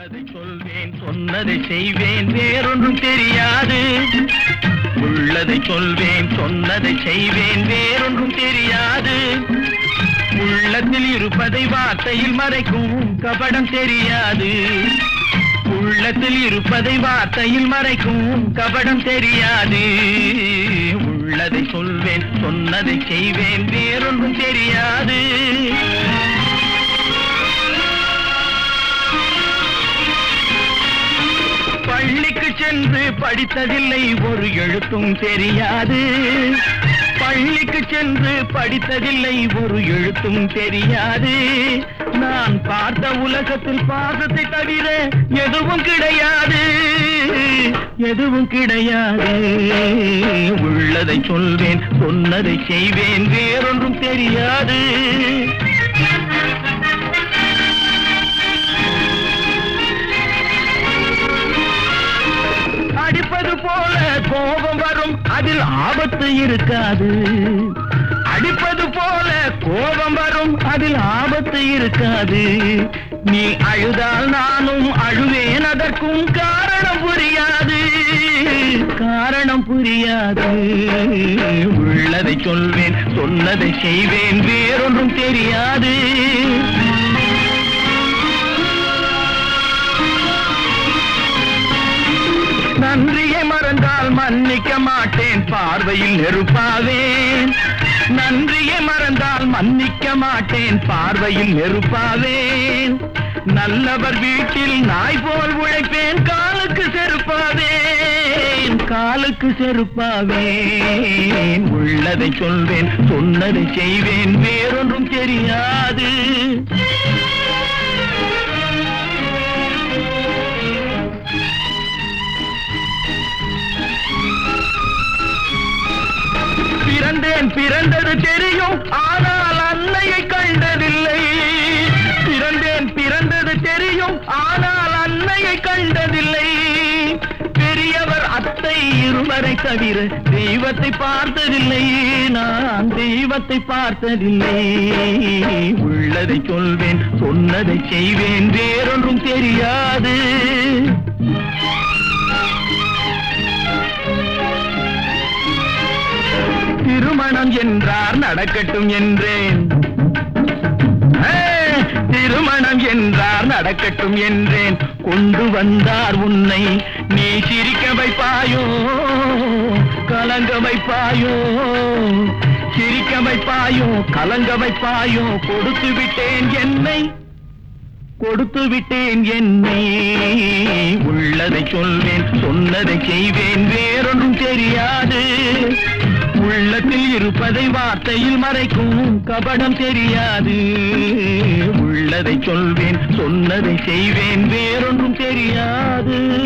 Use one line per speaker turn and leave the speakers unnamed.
உள்ளதை சொல்வேன் சொன்னதை செய்வேன் வேறொன்றும் தெரியாது உள்ளதை சொல்வேன் சொன்னதை செய்வேன் வேறொன்றும் தெரியாது உள்ளத்தில் இருப்பதை வார்த்தையில் மறைக்கும் கபடம் தெரியாது உள்ளத்தில் இருப்பதை வார்த்தையில் மறைக்கும் கபடம் தெரியாது உள்ளதை சொல்வேன் சொன்னதை செய்வேன் வேறொன்றும் தெரியாது பள்ளிக்கு சென்று படித்ததில்லை ஒரு எழுத்தும் தெரியாது பள்ளிக்கு சென்று படித்ததில்லை ஒரு எழுத்தும் தெரியாது நான் பார்த்த உலகத்தில் பாசத்தை தவிர எதுவும் கிடையாது எதுவும் கிடையாது உள்ளதை சொல்வேன் சொன்னதை செய்வேன் வேறொன்றும் தெரியாது அடிப்பது போல கோபம் வரும் அதில் ஆபத்து இருக்காது அடிப்பது போல கோபம் வரும் அதில் ஆபத்து இருக்காது நீ அழுதால் நானும் அழுவேன் அதற்கும் காரணம் புரியாது காரணம் புரியாது உள்ளதை சொல்வேன் சொன்னதை செய்வேன் வேறொன்றும் தெரியாது நன்றியை மறந்தால் மன்னிக்க மாட்டேன் பார்வையில் நெருப்பாவேன் நன்றியை மறந்தால் மன்னிக்க மாட்டேன் பார்வையில் நெருப்பாவேன் நல்லவர் வீட்டில் நாய் போல் உழைப்பேன் காலுக்கு செருப்பாவேன் காலுக்கு செருப்பாவேன் உள்ளதை சொல்வேன் சொன்னதை செய்வேன் வேறொன்றும் தெரியாது பிறந்தேன் பிறந்தது தெரியும் ஆனால் அன்னையை கண்டதில்லை பிறந்தேன் பிறந்தது தெரியும் ஆனால் அன்னையை கண்டதில்லை பெரியவர் அத்தை இருவரை தவிர தெய்வத்தை பார்த்ததில்லை நான் தெய்வத்தை பார்த்ததில்லை உள்ளதை சொல்வேன் சொன்னதை செய்வேன் வேறொன்றும் தெரியாது திருமணம் என்றார் நடக்கட்டும் என்றேன் ஏ, திருமணம் என்றார் நடக்கட்டும் என்றேன் கொண்டு வந்தார் உன்னை நீ சிரிக்க வைப்பாயோ கலங்க வைப்பாயோ சிரிக்க வைப்பாயோ கலங்க வைப்பாயோ கொடுத்து விட்டேன் என்னை கொடுத்து விட்டேன் என்னை உள்ளதை சொல்வேன் சொன்னதை செய்வேன் வேறொன்றும் தெரியாது உள்ளத்தில் இருப்பதை வார்த்தையில் மறைக்கும் கபடம் தெரியாது உள்ளதை சொல்வேன் சொன்னதை செய்வேன் வேறொன்றும் தெரியாது